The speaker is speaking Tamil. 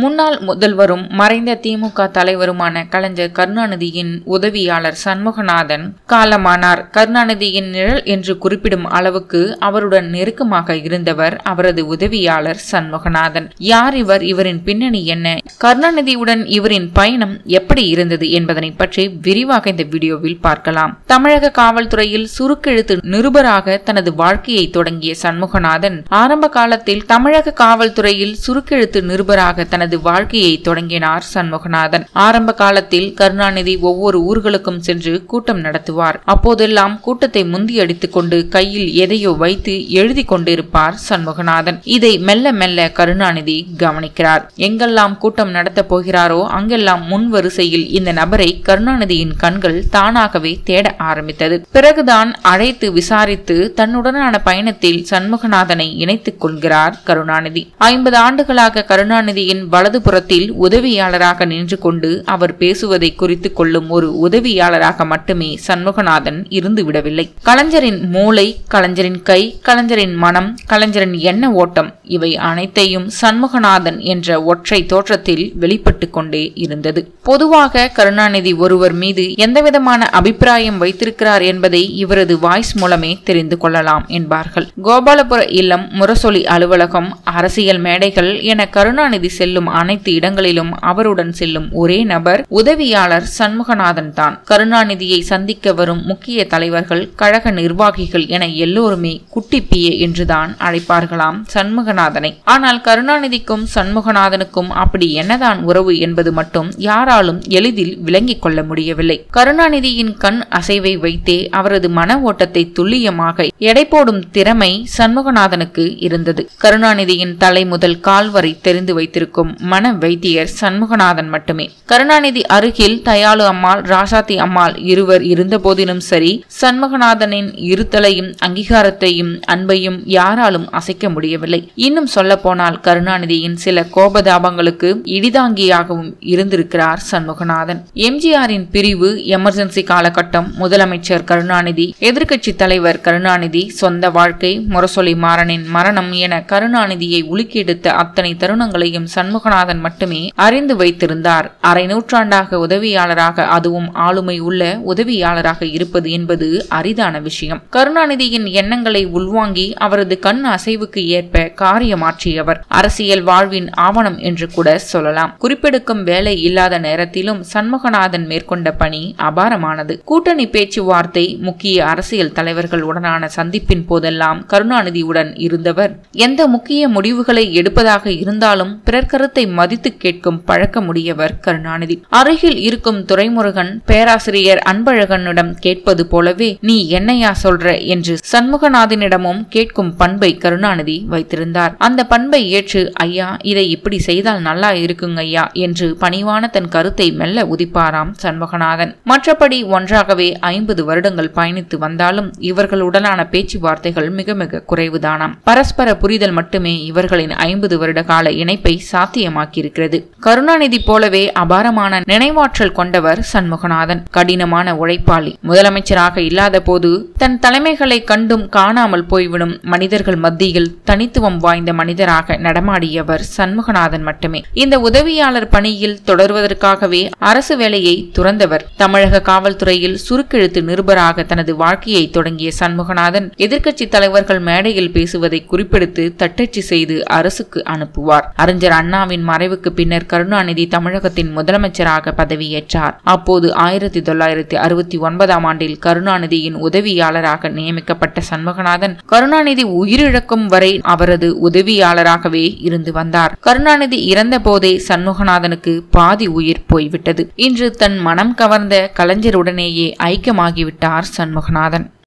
முன்னாள் முதல்வரும் மறைந்த திமுக தலைவருமான கலைஞர் கருணாநிதியின் உதவியாளர் சண்முகநாதன் காலமானார் கருணாநிதியின் நிழல் என்று குறிப்பிடும் அளவுக்கு அவருடன் நெருக்கமாக இருந்தவர் அவரது உதவியாளர் சண்முகநாதன் யார் இவர் இவரின் பின்னணி என்ன கருணாநிதியுடன் இவரின் பயணம் எப்படி இருந்தது என்பதனை பற்றி விரிவாக இந்த வீடியோவில் பார்க்கலாம் தமிழக காவல்துறையில் சுருக்கெழுத்து நிருபராக தனது வாழ்க்கையை தொடங்கிய சண்முகநாதன் ஆரம்ப காலத்தில் தமிழக காவல்துறையில் சுருக்கெழுத்து நிருபராக தனது வாழ்க்கையை தொடங்கினார் சண்முகநாதன் ஆரம்ப காலத்தில் கருணாநிதி ஒவ்வொரு ஊர்களுக்கும் சென்று கூட்டம் நடத்துவார் அப்போதெல்லாம் கூட்டத்தை முந்தியடித்துக் கொண்டு கையில் எதையோ வைத்து எழுதி கொண்டிருப்பார் சண்முகநாதன் இதை மெல்ல மெல்ல கருணாநிதி கவனிக்கிறார் எங்கெல்லாம் கூட்டம் நடத்தப் போகிறாரோ அங்கெல்லாம் முன் வரிசையில் இந்த நபரை கருணாநிதியின் கண்கள் தானாகவே தேட ஆரம்பித்தது பிறகுதான் அழைத்து விசாரித்து தன்னுடனான பயணத்தில் சண்முகநாதனை இணைத்துக் கொள்கிறார் கருணாநிதி ஐம்பது ஆண்டுகளாக கருணாநிதியின் வலதுபுறத்தில் உதவியாளராக நின்று கொண்டு அவர் பேசுவதை குறித்து கொள்ளும் ஒரு உதவியாளராக மட்டுமே சண்முகநாதன் இருந்து விடவில்லை கலைஞரின் மூளை கலைஞரின் கை கலைஞரின் மனம் கலைஞரின் எண்ண ஓட்டம் இவை அனைத்தையும் சண்முகநாதன் என்ற ஒற்றை தோற்றத்தில் வெளிப்பட்டு கொண்டே இருந்தது பொதுவாக கருணாநிதி ஒருவர் மீது எந்தவிதமான அபிப்பிராயம் வைத்திருக்கிறார் என்பதை இவரது வாய்ஸ் மூலமே தெரிந்து கொள்ளலாம் என்பார்கள் கோபாலபுர இல்லம் முரசொலி அலுவலகம் அரசியல் மேடைகள் என கருணாநிதி செல்லும் அனைத்து இடங்களிலும் அவருடன் செல்லும் ஒரே நபர் உதவியாளர் சண்முகநாதன் தான் கருணாநிதியை சந்திக்க வரும் முக்கிய தலைவர்கள் கழக நிர்வாகிகள் என எல்லோருமே குட்டி பிஏ என்றுதான் அழைப்பார்களாம் சண்முகநாதனை ஆனால் கருணாநிதிக்கும் சண்முகநாதனுக்கும் அப்படி என்னதான் உறவு என்பது மட்டும் யாராலும் எளிதில் விளங்கிக் கொள்ள முடியவில்லை கருணாநிதியின் கண் அசைவை வைத்தே அவரது மன ஓட்டத்தை துல்லியமாக எடை போடும் திறமை சண்முகநாதனுக்கு இருந்தது கருணாநிதியின் தலை முதல் கால் வரை தெரிந்து வைத்திருக்கும் மன வைத்தியர் சண்முகநாதன் மட்டுமே கருணாநிதி அருகில் தயாளு அம்மாள் ராசாத்தி அம்மாள் இருவர் இருந்த போதிலும் சரி சண்முகநாதனின் இருத்தலையும் அங்கீகாரத்தையும் அன்பையும் யாராலும் அசைக்க முடியவில்லை இன்னும் சொல்ல போனால் கருணாநிதியின் சில கோபதாபங்களுக்கு இடிதாங்கியாகவும் இருந்திருக்கிறார் சண்முகநாதன் எம்ஜிஆரின் பிரிவு எமர்ஜென்சி காலகட்டம் முதலமைச்சர் கருணாநிதி எதிர்க்கட்சி தலைவர் கருணாநிதி சொந்த வாழ்க்கை முரசொலி மாறனின் மரணம் என கருணாநிதியை உலுக்கியெடுத்த அத்தனை தருணங்களையும் சண்முகநாதன் மட்டுமே அறிந்து வைத்திருந்தார் அரை நூற்றாண்டாக உதவியாளராக அதுவும் ஆளுமை உள்ள உதவியாளராக இருப்பது என்பது அரிதான விஷயம் கருணாநிதியின் எண்ணங்களை உள்வாங்கி அவரது கண் அசைவுக்கு ஏற்ப காரியமாற்றியவர் அரசியல் வாழ்வின் ஆவணம் என்று கூட சொல்லலாம் குறிப்பெடுக்கும் வேலை இல்லாத நேரத்திலும் சண்முகநாதன் மேற்கொண்ட பணி அபாரமானது கூட்டணி பேச்சுவார்த்தை முக்கிய அரசியல் தலைவர்கள் உடனான சந்திப்பின் போதெல்லாம் கருணாநிதியுடன் இருந்தவர் எந்த முக்கிய முடிவுகளை எடுப்பதாக இருந்தாலும் பிறர் கருத்தை மதித்து கேட்கும் பழக்கமுடையவர் கருணாநிதி அருகில் இருக்கும் துரைமுருகன் பேராசிரியர் அன்பழகனிடம் கேட்பது போலவே நீ என்னையா சொல்ற என்று சண்முகநாதனிடமும் கேட்கும் பண்பை கருணாநிதி வைத்திருந்தார் அந்த பண்பை ஏற்று ஐயா இதை இப்படி செய்தால் நல்லா இருக்குங்க ஐயா என்று பணிவான தன் கருத்தை மெல்ல உதிப்பாராம் சண்முகநாதன் மற்றபடி ஒன்றாகவே ஐம்பது வருடங்கள் பயணித்து வந்தாலும் இவர்களுடனான பேச்சுவார்த்தைகள் மிக மிக குறைவுதானாம் பரஸ்பர புரிதல் மட்டுமே இவர்களின் ஐம்பது வருட கால இணைப்பை சாத்தியமாக்கியிருக்கிறது கருணாநிதி போலவே அபாரமான நினைவாற்றல் கொண்டவர் சண்முகநாதன் கடினமான உழைப்பாளி முதலமைச்சராக இல்லாத போது தன் தலைமைகளை கண்டும் காணாமல் போய்விடும் மனிதர்கள் மத்தியில் தனித்துவம் வாய்ந்த மனிதராக நடமாடியவர் சண்முகநாதன் மட்டுமே இந்த உதவியாளர் பணியில் தொடர்வதற்காகவே அரசு வேலையை துறந்தவர் தமிழக காவல்துறையில் சுருக்கெழுத்து நிருபராக தனது வாழ்க்கையை தொடங்கிய சண்முகநாதன் எதிர்க்கட்சி தலைவர்கள் மேடையில் பேசுவதை குறிப்பெடுத்து தட்டச்சு செய்து அரசுக்கு அனுப்புவார் அறிஞர் அண்ணாவின் மறைவுக்கு பின்னர் கருணாநிதி தமிழகத்தின் முதலமைச்சராக பதவியேற்றார் அப்போது ஆயிரத்தி தொள்ளாயிரத்தி அறுபத்தி ஒன்பதாம் ஆண்டில் கருணாநிதியின் உதவியாளராக நியமிக்கப்பட்ட சண்முகநாதன் கருணாநிதி உயிரிழக்கும் வரை அவரது உதவியாளராகவே இருந்து வந்தார் கருணாநிதி இறந்த போதே சண்முகநாதனுக்கு பாதி உயிர் போய்விட்டது இன்று தன் மனம் கவர்ந்த கலைஞருடனேயே ஐக்கியமாகிவிட்டார் சண்முகநாதன்